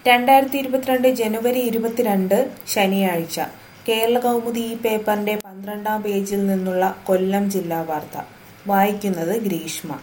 രണ്ടായിരത്തി ഇരുപത്തിരണ്ട് ജനുവരി ഇരുപത്തിരണ്ട് ശനിയാഴ്ച കേരള കൗമുദി ഈ പേപ്പറിന്റെ പന്ത്രണ്ടാം പേജിൽ നിന്നുള്ള കൊല്ലം ജില്ലാ വാർത്ത വായിക്കുന്നത് ഗ്രീഷ്മ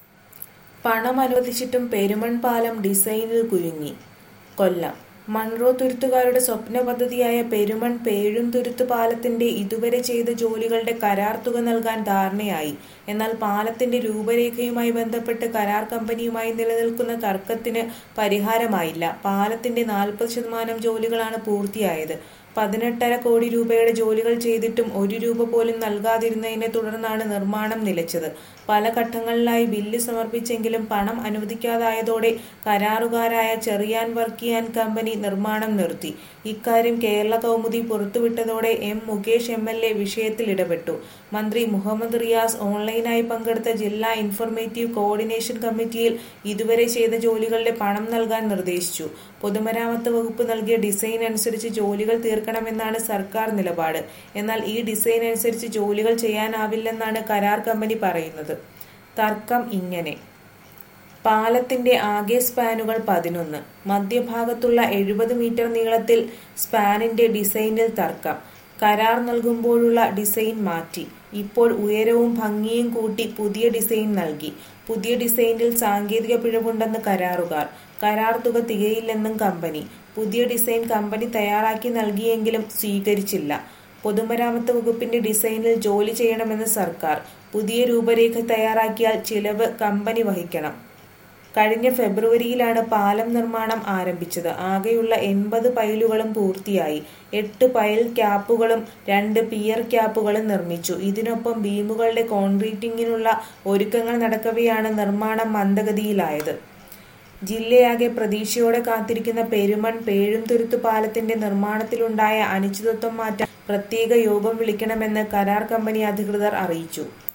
പണം അനുവദിച്ചിട്ടും പെരുമൺ പാലം ഡിസൈനിൽ കുരുങ്ങി കൊല്ലം മൺറോ തുരുത്തുകാരുടെ സ്വപ്ന പദ്ധതിയായ പെരുമൺ പേഴുംതുരുത്ത് പാലത്തിന്റെ ഇതുവരെ ചെയ്ത ജോലികളുടെ കരാർ തുക നൽകാൻ ധാരണയായി എന്നാൽ പാലത്തിന്റെ രൂപരേഖയുമായി ബന്ധപ്പെട്ട് കരാർ കമ്പനിയുമായി നിലനിൽക്കുന്ന തർക്കത്തിന് പരിഹാരമായില്ല പാലത്തിന്റെ നാൽപ്പത് ശതമാനം ജോലികളാണ് പൂർത്തിയായത് പതിനെട്ടര കോടി രൂപയുടെ ജോലികൾ ചെയ്തിട്ടും ഒരു രൂപ പോലും നൽകാതിരുന്നതിനെ തുടർന്നാണ് നിർമ്മാണം നിലച്ചത് പല ഘട്ടങ്ങളിലായി ബില്ല് സമർപ്പിച്ചെങ്കിലും പണം അനുവദിക്കാതായതോടെ കരാറുകാരായ ചെറിയാൻ വർക്കിയാൻ കമ്പനി നിർമ്മാണം നിർത്തി ഇക്കാര്യം കേരള കൗമുദി പുറത്തുവിട്ടതോടെ M Mukesh M L A വിഷയത്തിൽ ഇടപെട്ടു മന്ത്രി മുഹമ്മദ് റിയാസ് ഓൺലൈനായി പങ്കെടുത്ത ജില്ലാ ഇൻഫർമേറ്റീവ് കോർഡിനേഷൻ കമ്മിറ്റിയിൽ ഇതുവരെ ചെയ്ത ജോലികളുടെ പണം നൽകാൻ നിർദ്ദേശിച്ചു പൊതുമരാമത്ത് വകുപ്പ് നൽകിയ ഡിസൈൻ അനുസരിച്ച് ജോലികൾ തീർക്കണമെന്നാണ് സർക്കാർ നിലപാട് എന്നാൽ ഈ ഡിസൈൻ അനുസരിച്ച് ജോലികൾ ചെയ്യാനാവില്ലെന്നാണ് കരാർ കമ്പനി പറയുന്നത് തർക്കം ഇങ്ങനെ പാലത്തിന്റെ ആകെ സ്പാനുകൾ പതിനൊന്ന് മധ്യഭാഗത്തുള്ള എഴുപത് മീറ്റർ നീളത്തിൽ സ്പാനിന്റെ ഡിസൈനിൽ തർക്കം കരാർ നൽകുമ്പോഴുള്ള ഡിസൈൻ മാറ്റി ഇപ്പോൾ ഉയരവും ഭംഗിയും കൂട്ടി പുതിയ ഡിസൈൻ നൽകി പുതിയ ഡിസൈനിൽ സാങ്കേതിക പിഴവുണ്ടെന്ന് കരാറുകാർ കരാർ തുക തികയില്ലെന്നും കമ്പനി പുതിയ ഡിസൈൻ കമ്പനി തയ്യാറാക്കി നൽകിയെങ്കിലും സ്വീകരിച്ചില്ല പൊതുമരാമത്ത് വകുപ്പിന്റെ ഡിസൈനിൽ ജോലി ചെയ്യണമെന്ന് സർക്കാർ പുതിയ രൂപരേഖ തയ്യാറാക്കിയാൽ ചിലവ് കമ്പനി വഹിക്കണം കഴിഞ്ഞ ഫെബ്രുവരിയിലാണ് പാലം നിർമ്മാണം ആരംഭിച്ചത് ആകെയുള്ള എൺപത് പൈലുകളും പൂർത്തിയായി എട്ട് പൈൽ ക്യാപ്പുകളും രണ്ട് പിയർ ക്യാപ്പുകളും നിർമ്മിച്ചു ഇതിനൊപ്പം ബീമുകളുടെ കോൺക്രീറ്റിംഗിനുള്ള ഒരുക്കങ്ങൾ നടക്കവെയാണ് നിർമ്മാണം മന്ദഗതിയിലായത് ജില്ലയാകെ പ്രതീക്ഷയോടെ കാത്തിരിക്കുന്ന പെരുമൺ പേഴുംതുരുത്ത് പാലത്തിന്റെ നിർമ്മാണത്തിലുണ്ടായ അനിശ്ചിതത്വം മാറ്റാൻ പ്രത്യേക യോഗം വിളിക്കണമെന്ന് കരാർ കമ്പനി അധികൃതർ അറിയിച്ചു